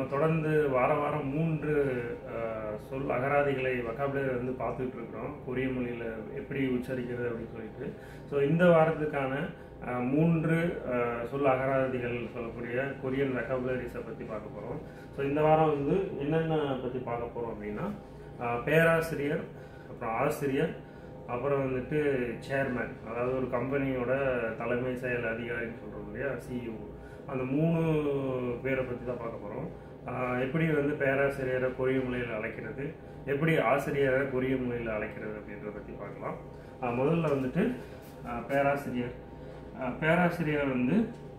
தொடர்ந்து வார வாரம் மூன்று அஹ், சொல் அகராதிகளை வக்காபுலரி வந்து பார்த்துட்டு இருக்கிறோம் கொரிய மொழியில் எப்படி உச்சரிக்கிறது அப்படின்னு சொல்லிட்டு ஸோ இந்த வாரத்துக்கான அஹ், மூன்று அஹ், சொல் அகராதிகள் சொல்லக்கூடிய கொரியன் வெக்காபுலரிஸை பற்றி பார்க்க போகிறோம் ஸோ இந்த வாரம் வந்து என்னென்ன பற்றி பார்க்க போகிறோம் அப்படின்னா அஹ், பேராசிரியர் அப்புறம் ஆசிரியர் அப்புறம் வந்துட்டு சேர்மேன் அதாவது ஒரு கம்பெனியோட தலைமை செயல் அதிகாரின்னு சொல்கிறோம் இல்லையா சிஇஓ அந்த மூணு பேரை பற்றி தான் பார்க்க போகிறோம் எப்படி வந்து பேராசிரியரை கொரிய மொழியில் அழைக்கிறது எப்படி ஆசிரியரை கொரிய மொழியில் அழைக்கிறது அப்படின்றத பற்றி பார்க்கலாம் ஆஹ் முதல்ல வந்துட்டு ஆஹ் பேராசிரியர் ஆஹ் பேராசிரியர் வந்து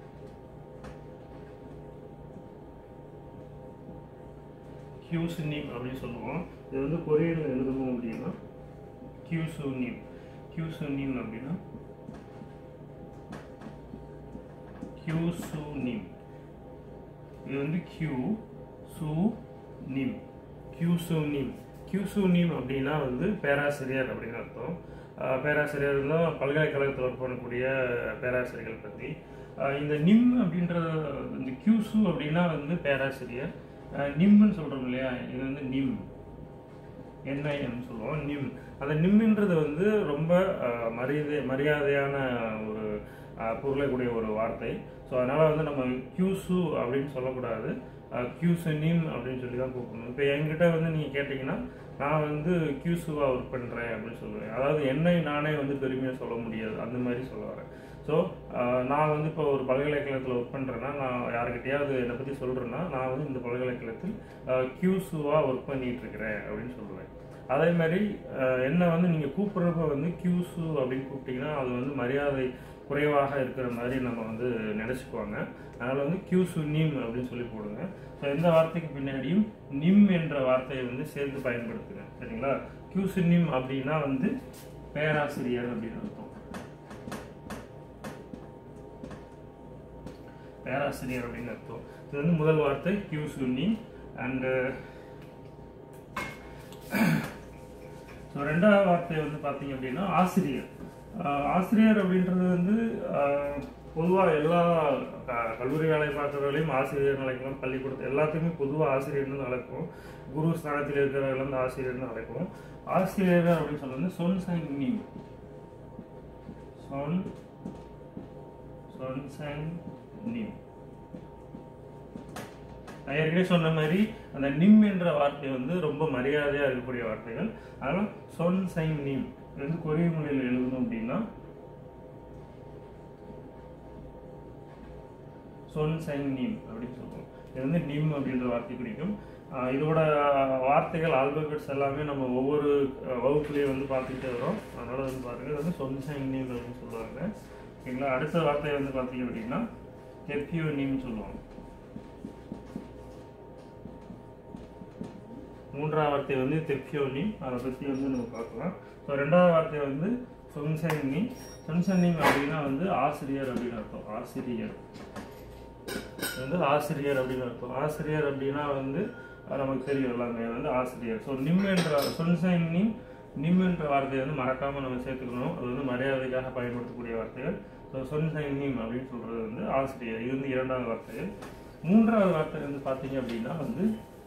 கியூசுனிம் அப்படின்னு சொல்லுவோம் இது வந்து கொரியனில் எழுதணும் அப்படின்னா கியூசுனிம் கியூசுனிம் அப்படின்னா கியூசுனிம் இது வந்து கியூ சு நிம் கியூசுனிம் கியூசுனிம் அப்படின்னா வந்து பேராசிரியர் அப்படின்னு அர்த்தம் ஆஹ் பேராசிரியர் தான் பல்கலைக்கழகத்தில் ஒர்க் பண்ணக்கூடிய பேராசிரியர்கள் பற்றி ஆஹ் இந்த நிம் அப்படின்ற இந்த கியூசு அப்படின்னா வந்து பேராசிரியர் ஆஹ் நிம்னு சொல்கிறோம் இல்லையா இது வந்து நிம் என்ஐஎம் சொல்லுவோம் நிம் அந்த நிம்ன்றது வந்து ரொம்ப அஹ், மரியாதை மரியாதையான ஒரு அஹ், பொருளைக்கூடிய ஒரு வார்த்தை ஸோ அதனால் வந்து நம்ம கியூசு அப்படின்னு சொல்லக்கூடாது கியூசு நிம் அப்படின்னு சொல்லி தான் கூப்பிடணும் இப்போ என்கிட்ட வந்து நீங்கள் கேட்டிங்கன்னா நான் வந்து கியூசுவாக ஒர்க் பண்ணுறேன் அப்படின்னு சொல்லுவேன் அதாவது என்னை நானே வந்து பெருமையாக சொல்ல முடியாது அந்த மாதிரி சொல்ல வரேன் ஸோ நான் வந்து இப்போ ஒரு பல்கலைக்கழகத்தில் ஒர்க் பண்ணுறேன்னா நான் யாருக்கிட்டையாவது என்னை பற்றி சொல்கிறேன்னா நான் வந்து இந்த பல்கலைக்கழகத்தில் கியூசுவாக ஒர்க் பண்ணிட்டு இருக்கிறேன் அப்படின்னு சொல்லுவேன் அதே மாதிரி அஹ், என்ன வந்து நீங்கள் கூப்பிட்றப்ப வந்து கியூசு அப்படின்னு கூப்பிட்டீங்கன்னா அது வந்து மரியாதை குறைவாக இருக்கிற மாதிரி நம்ம வந்து நினச்சிக்குவாங்க அதனால் வந்து கியூசு நிம் அப்படின்னு சொல்லி போடுங்க ஸோ எந்த வார்த்தைக்கு பின்னாடியும் நிம் என்ற வார்த்தையை வந்து சேர்த்து பயன்படுத்துங்க சரிங்களா கியூசு நிம் அப்படின்னா வந்து பேராசிரியர் அப்படின்னு அர்த்தம் பேராசிரியர் அப்படின்னு அர்த்தம் இது வந்து முதல் வார்த்தை கியூசு நிம் அண்டு ஸோ ரெண்டாவது வார்த்தை வந்து பார்த்தீங்க அப்படின்னா ஆசிரியர் ஆஹ் ஆசிரியர் அப்படின்றது வந்து பொதுவாக எல்லா க- கல்லூரி வேலை பார்க்குறவர்களையும் ஆசிரியர் அழைக்கலாம் பள்ளிக்கூடத்து எல்லாத்துக்குமே பொதுவாக ஆசிரியர்னு அழைப்போம் குரு ஸ்தானத்தில் இருக்கிறவர்கள் வந்து ஆசிரியர்னு அழைப்போம் ஆசிரியர் அப்படின்னு சொல்றது சொன் சைன் நீம் சொன் சொன் சைன் நீம் நான் ஏற்கனவே சொன்ன மாதிரி அந்த நிம் என்ற வார்த்தை வந்து ரொம்ப மரியாதையாக இருக்கக்கூடிய வார்த்தைகள் அதனால் சொன் சைன் நிம் இது வந்து கொரிய மொழியில் எழுதணும் அப்படின்னா சொன் சைன் நிம் அப்படின்னு சொல்லுவோம் இது வந்து நிம் அப்படின்ற வார்த்தை குறிக்கும் ஆஹ் இதோட வார்த்தைகள் ஆல்பபெட்ஸ் எல்லாமே நம்ம ஒவ்வொரு அஹ், வகுப்புலேயும் வந்து பார்த்துக்கிட்டே வரோம் அதனால வந்து பாருங்க இது வந்து சொன் சைன் நிம் அப்படின்னு சொல்லுவாங்க ஓகேங்களா அடுத்த வார்த்தை வந்து பார்த்தீங்க அப்படின்னா கெப்பியோ நிம் சொல்லுவாங்க மூன்றாவது வார்த்தை வந்து தெப்பியோனி அதை பற்றி வந்து நம்ம பார்க்கலாம் ஸோ ரெண்டாவது வார்த்தை வந்து சொன்சன்னி சொன்சன்னி அப்படின்னா வந்து ஆசிரியர் அப்படின்னு அர்த்தம் ஆசிரியர் இது வந்து ஆசிரியர் அப்படின்னு அர்த்தம் ஆசிரியர் அப்படின்னா வந்து அஹ், நமக்கு தெரியும் எல்லாமே வந்து ஆசிரியர் ஸோ நிம் என்ற சொன்சன்னி நிம் என்ற வார்த்தையை வந்து மறக்காமல் நம்ம சேர்த்துக்கணும் அது வந்து மரியாதைக்காக பயன்படுத்தக்கூடிய வார்த்தைகள் ஸோ சொன்சைனிம் அப்படின்னு சொல்கிறது வந்து ஆசிரியர் இது வந்து இரண்டாவது வார்த்தைகள் மூன்றாவது வார்த்தை வந்து பார்த்தீங்க அப்படின்னா வந்து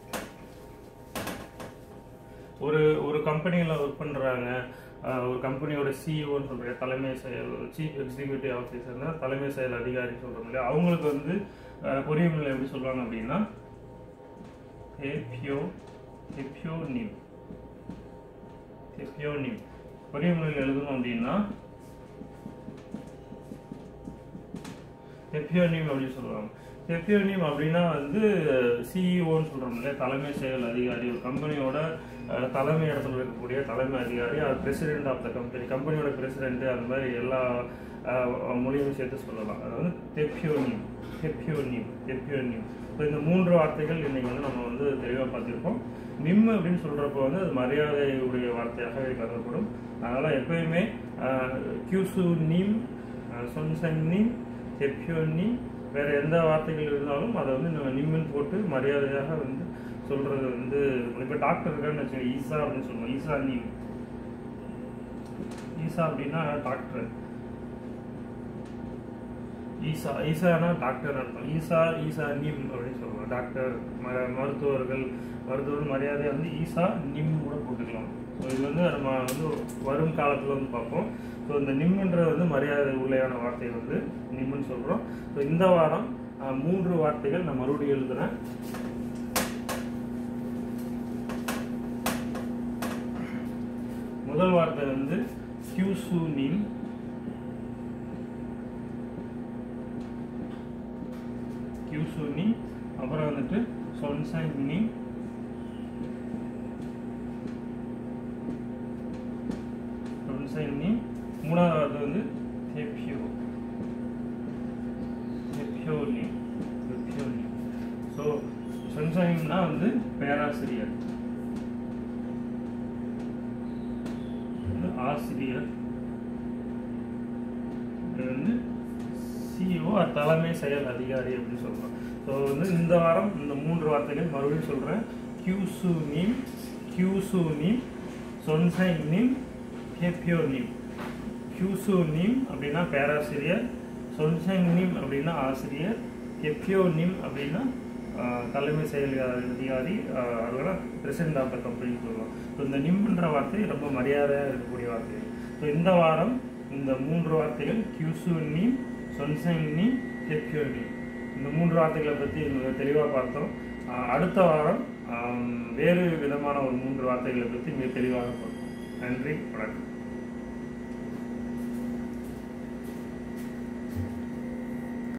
ஒரு ஒரு கம்பெனியில் ஒர்க் பண்ணுறாங்க ஒரு கம்பெனியோட சிஇஓன்னு சொல்கிற தலைமை செயல் சீஃப் எக்ஸிக்யூட்டிவ் ஆஃபீஸர்னா தலைமை செயல் அதிகாரி சொல்கிறோம் இல்லையா அவங்களுக்கு வந்து அஹ், கொரிய மொழியில் எப்படி சொல்லுவாங்க அப்படின்னா ஹெப்யோ ஹெப்யோ நிம் ஹெப்யோ நிம் கொரிய மொழியில் எழுதணும் அப்படின்னா ஹெப்யோனிம் அப்படின்னு சொல்லுவாங்க ஹெப்யோனிம் அப்படின்னா வந்து சிஇஓன்னு சொல்கிறோம் இல்லையா தலைமை செயல் அதிகாரி ஒரு கம்பெனியோட அஹ், தலைமை இடத்துல இருக்கக்கூடிய தலைமை அதிகாரி அது பிரசிடென்ட் ஆஃப் த கம்பெனி கம்பெனியோட பிரசிடென்ட் அந்த மாதிரி எல்லா அஹ், மொழியும் சேர்த்து சொல்லலாம் அது வந்து தெப்யோனிம் தெப்யோனிம் தெப்யோனிம் இப்போ இந்த மூன்று வார்த்தைகள் இன்னைக்கு வந்து நம்ம வந்து தெளிவாக பார்த்துருக்கோம் நிம் அப்படின்னு சொல்கிறப்போ வந்து அது மரியாதையுடைய வார்த்தையாக கருதப்படும் அதனால் எப்பயுமே கியூசு நீம் சொன்சன்னி தெப்யோன்னி வேற எந்த வார்த்தைகள் இருந்தாலும் அதை வந்து நம்ம நிம்மின்னு போட்டு மரியாதையாக வந்து சொல்றது வந்து இப்போ டாக்டர் இருக்கான்னு வச்சுக்கோங்க ஈசா அப்படின்னு சொல்லுவோம் ஈசா நீம் ஈசா அப்படின்னா டாக்டர் ஈசா ஈசானா டாக்டர் அர்த்தம் ஈசா ஈசா நிம் அப்படின்னு சொல்லுவோம் டாக்டர் ம- மருத்துவர்கள் மருத்துவர் மரியாதை வந்து ஈசா நிம் கூட போட்டுக்கலாம் ஸோ இது வந்து நம்ம வந்து வரும் காலத்தில் வந்து பார்ப்போம் ஸோ இந்த நிம்ன்றது வந்து மரியாதை உள்ளையான வார்த்தை வந்து நிம்னு சொல்கிறோம் ஸோ இந்த வாரம் ஆஹ், மூன்று வார்த்தைகள் நான் மறுபடியும் எழுதுறேன் முதல் வார்த்தை வந்து கியூசு நிம் கியூசு நிம் அப்புறம் வந்துட்டு சொன்சன் நிம் சொன்சன் நிம் மூணாவது வார்த்தை வந்து ஹெப்யூ ஹெப்யூ நிம் ஹெப்யூ நிம் ஸோ சொன்சனிம்னா வந்து பேராசிரியர் வந்து ஆசிரியர் இது வந்து சிஇஓ தலைமை செயல் அதிகாரி அப்படின்னு சொல்கிறோம் ஸோ வந்து இந்த வாரம் இந்த மூன்று வார்த்தைகள் மறுபடியும் சொல்கிறேன் கியூசு நீம் கியூசு நீம் சொன்சை நீம் ஹெப்யோ நீம் கியூசு நீம் அப்படின்னா பேராசிரியர் சொன்சை நீம் அப்படின்னா ஆசிரியர் ஹெப்யோ நீம் அப்படின்னா ஆஹ், தலைமை செயல் அதிகாரி அதோட பிரசிடென்ட் ஆஃப் த கம்பெனின்னு சொல்லுவோம் ஸோ இந்த நிம்ன்ற வார்த்தை ரொம்ப மரியாதையாக இருக்கக்கூடிய வார்த்தை ஸோ இந்த வாரம் இந்த மூன்று வார்த்தைகள் கியூசு நீம் சொன்சைன் நீம் ஹெப்யோ நீம் இந்த மூன்று வார்த்தைகளை பற்றி தெளிவாக பார்த்தோம் ஆஹ், அடுத்த வாரம் ஆம், வேறு விதமான ஒரு மூன்று வார்த்தைகளை பற்றி மிக தெளிவாக பார்ப்போம் நன்றி வணக்கம்